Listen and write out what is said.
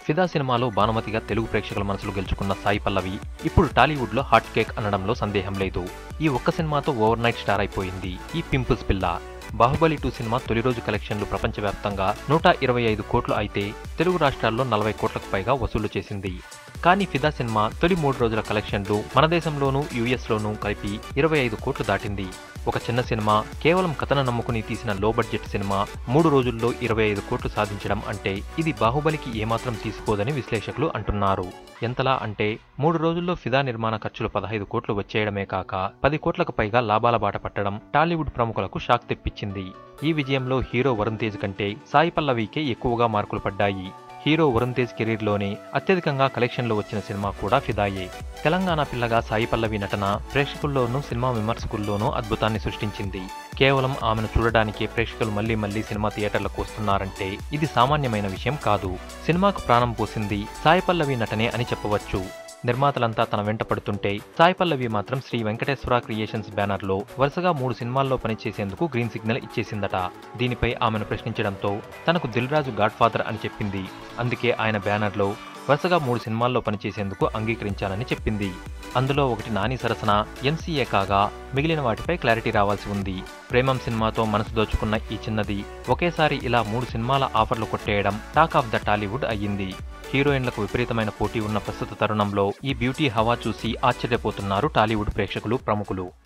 ఫిదా సినిమాలో భానుమతిగా తెలుగు ప్రేక్షకుల మనసులు గెలుచుకున్న సాయి పల్లవి ఇప్పుడు టాలీవుడ్ లో హాట్ కేక్ అనడంలో సందేహం లేదు ఈ ఒక్క సినిమాతో ఓవర్ నైట్ స్టార్ అయిపోయింది ఈ పింపుల్స్ పిల్ల బాహుబలి టూ సినిమా తొలి రోజు కలెక్షన్లు ప్రపంచవ్యాప్తంగా నూట ఇరవై ఐదు కోట్లు అయితే తెలుగు రాష్ట్రాల్లో నలభై కోట్లకు పైగా వసూలు చేసింది కానీ ఫిదా సినిమా తొలి మూడు రోజుల కలెక్షన్లు మన దేశంలోనూ యూఎస్లోనూ కలిపి ఇరవై ఐదు కోట్లు దాటింది ఒక చిన్న సినిమా కేవలం కథను నమ్ముకుని తీసిన లో బడ్జెట్ సినిమా మూడు రోజుల్లో ఇరవై ఐదు కోట్లు సాధించడం అంటే ఇది బాహుబలికి ఏమాత్రం తీసుకోదని విశ్లేషకులు అంటున్నారు ఎంతలా అంటే మూడు రోజుల్లో ఫిదా నిర్మాణ ఖర్చులు పదహైదు కోట్లు వచ్చేయడమే కాక పది కోట్లకు పైగా లాభాల బాట పట్టడం టాలీవుడ్ ప్రముఖులకు షాక్ తెప్పించింది ఈ విజయంలో హీరో వరుణ్ తేజ్ కంటే సాయి పల్లవికే ఎక్కువగా మార్కులు పడ్డాయి హీరో వరుణ్ తేజ్ కెరీర్లోనే అత్యధికంగా కలెక్షన్లు వచ్చిన సినిమా కూడా ఫిదాయే తెలంగాణ పిల్లగా సాయి పల్లవి నటన ప్రేక్షకుల్లోనూ సినిమా విమర్శకుల్లోనూ అద్భుతాన్ని సృష్టించింది కేవలం ఆమెను చూడడానికే ప్రేక్షకులు మళ్లీ మళ్లీ సినిమా థియేటర్లకు వస్తున్నారంటే ఇది సామాన్యమైన విషయం కాదు సినిమాకు ప్రాణం పోసింది సాయి పల్లవి నటనే అని చెప్పవచ్చు నిర్మాతలంతా తన వెంట పడుతుంటే సాయి పల్లవి మాత్రం శ్రీ వెంకటేశ్వర క్రియేషన్స్ బ్యానర్లో వరుసగా మూడు సినిమాల్లో పనిచేసేందుకు గ్రీన్ సిగ్నల్ ఇచ్చేసిందట దీనిపై ఆమెను ప్రశ్నించడంతో తనకు దిల్ రాజు గాడ్ ఫాదర్ అని చెప్పింది అందుకే ఆయన బ్యానర్లో వరుసగా మూడు సినిమాల్లో పనిచేసేందుకు అంగీకరించాలని చెప్పింది అందులో ఒకటి నాని సరసన ఎంసీఏ కాగా మిగిలిన వాటిపై క్లారిటీ రావాల్సి ఉంది ప్రేమం సినిమాతో మనసు దోచుకున్న ఈ చిన్నది ఒకేసారి ఇలా మూడు సినిమాల ఆఫర్లు కొట్టేయడం టాక్ ఆఫ్ ద టాలీవుడ్ అయ్యింది హీరోయిన్లకు విపరీతమైన పోటీ ఉన్న ప్రస్తుత తరుణంలో ఈ బ్యూటీ హవా చూసి ఆశ్చర్యపోతున్నారు టాలీవుడ్ ప్రేక్షకులు ప్రముఖులు